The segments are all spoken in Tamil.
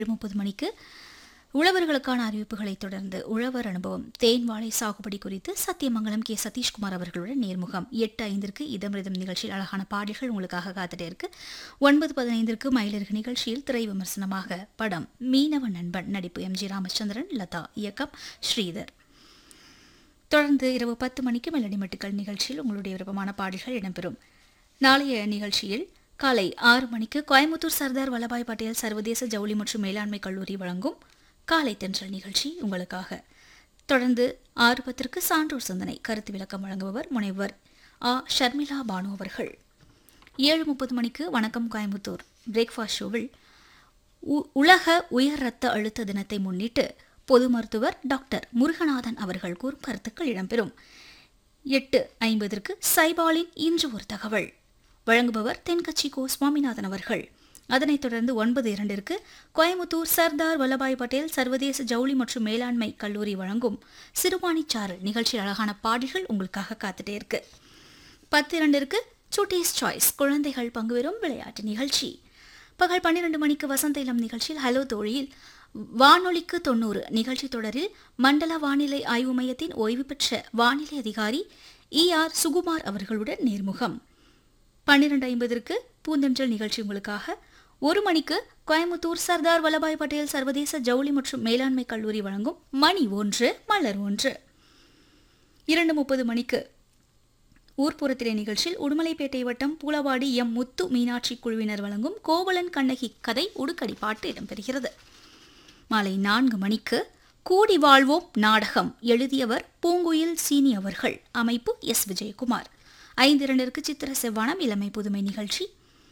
முப்பது மணிக்கு உழவர்களுக்கான அறிவிப்புகளை தொடர்ந்து உழவர் அனுபவம் தேன் வாழை சாகுபடி குறித்து சத்தியமங்கலம் கே சதீஷ்குமார் அவர்களுடன் நேர்முகம் எட்டு ஐந்திற்கு இதமிருதம் நிகழ்ச்சியில் அழகான பாடல்கள் உங்களுக்காக காத்துட்டே இருக்கு ஒன்பது பதினைந்திற்கு மயிலிறகு நிகழ்ச்சியில் திரை விமர்சனமாக படம் மீனவ நண்பன் நடிப்பு எம் ஜி ராமச்சந்திரன் லதா இயக்கம் ஸ்ரீதர் தொடர்ந்து இரவு பத்து மணிக்கு மெலடி மெட்டுக்கள் நிகழ்ச்சியில் உங்களுடைய விருப்பமான பாடல்கள் இடம்பெறும் நாளைய நிகழ்ச்சியில் காலை ஆறு மணிக்கு கோயம்புத்தூர் சர்தார் வல்லபாய் பட்டேல் சர்வதேச ஜவுளி மற்றும் மேலாண்மை கல்லூரி வழங்கும் காலை தென்றல் நிகழ்ச்சி உங்களுக்காக தொடர்ந்து ஆறு பத்திற்கு சான்றோர் சிந்தனை கருத்து விளக்கம் வழங்குபவர் முனைவர் ஆ ஷர்மிளா பானு அவர்கள் ஏழு முப்பது மணிக்கு வணக்கம் கோயம்புத்தூர் பிரேக்ஃபாஸ்ட் ஷோவில் உ- உலக உயர் ரத்த அழுத்த தினத்தை முன்னிட்டு பொது மருத்துவர் டாக்டர் முருகநாதன் அவர்கள் கூறும் கருத்துக்கள் இடம்பெறும் எட்டு ஐம்பதற்கு சைபாலின் இன்று ஒரு தகவல் வழங்குபவர் தென்கட்சி கோ சுவாமிநாதன் அவர்கள் அதனைத் தொடர்ந்து ஒன்பது இரண்டிற்கு கோயமுத்தூர் சர்தார் வல்லபாய் பட்டேல் சர்வதேச ஜவுளி மற்றும் மேலாண்மை கல்லூரி வழங்கும் சிறுபாணிச்சாறு நிகழ்ச்சியில் அழகான பாடல்கள் உங்களுக்காக காத்துட்டே இருக்கு பத்து இரண்டிற்கு சுட்டீஸ் சாய்ஸ் குழந்தைகள் பங்குபெறும் விளையாட்டு நிகழ்ச்சி பகல் பன்னிரண்டு மணிக்கு வசந்த இளம் நிகழ்ச்சியில் ஹலோ தோழியில் வானொலிக்கு தொண்ணூறு நிகழ்ச்சி தொடரில் மண்டல வானிலை ஆய்வு மையத்தின் ஓய்வு பெற்ற வானிலை அதிகாரி இ ஆர் சுகுமார் அவர்களுடன் நேர்முகம் பன்னிரண்டு ஐம்பதற்கு பூந்தென்றல் நிகழ்ச்சி உங்களுக்காக ஒரு மணிக்கு கோயம்புத்தூர் சர்தார் வல்லபாய் பட்டேல் சர்வதேச ஜவுளி மற்றும் மேலாண்மை கல்லூரி வழங்கும் மணி ஒன்று மலர் ஒன்று இரண்டு முப்பது மணிக்கு ஊர்ப்புறத்திலே நிகழ்ச்சியில் உடுமலைப்பேட்டை வட்டம் பூலவாடி எம் முத்து மீனாட்சி குழுவினர் வழங்கும் கோவலன் கண்ணகி கதை உடுக்கடி பாட்டு இடம்பெறுகிறது மாலை நான்கு மணிக்கு கூடி வாழ்வோம் நாடகம் எழுதியவர் பூங்குயில் சீனி அவர்கள் அமைப்பு எஸ் விஜயகுமார் ஐந்து இரண்டிற்கு சித்திர செவ்வானம் இளமை புதுமை நிகழ்ச்சி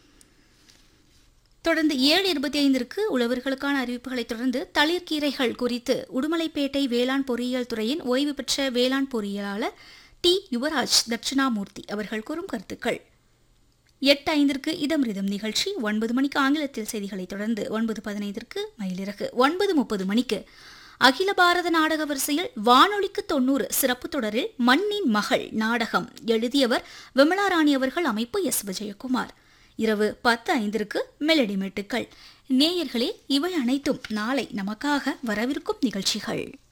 தொடர்ந்து ஏழு இருபத்தி ஐந்திற்கு உழவர்களுக்கான அறிவிப்புகளைத் தொடர்ந்து தளிர்கீரைகள் குறித்து உடுமலைப்பேட்டை வேளாண் பொறியியல் துறையின் ஓய்வு பெற்ற வேளாண் பொறியியலாளர் டி யுவராஜ் தட்சிணாமூர்த்தி அவர்கள் கூறும் கருத்துக்கள் எட்டு ஐந்திற்கு இதம்ரிதம் நிகழ்ச்சி ஒன்பது மணிக்கு ஆங்கிலத்தில் செய்திகளைத் தொடர்ந்து ஒன்பது பதினைந்திற்கு மயிலிறகு ஒன்பது முப்பது மணிக்கு அகில பாரத நாடக வரிசையில் வானொலிக்கு தொண்ணூறு சிறப்பு தொடரில் மண்ணின் மகள் நாடகம் எழுதியவர் விமலா ராணி அவர்கள் அமைப்பு எஸ் விஜயகுமார் இரவு பத்து ஐந்திற்கு மெலடி மெட்டுக்கள் நேயர்களே இவை அனைத்தும் நாளை நமக்காக வரவிருக்கும் நிகழ்ச்சிகள்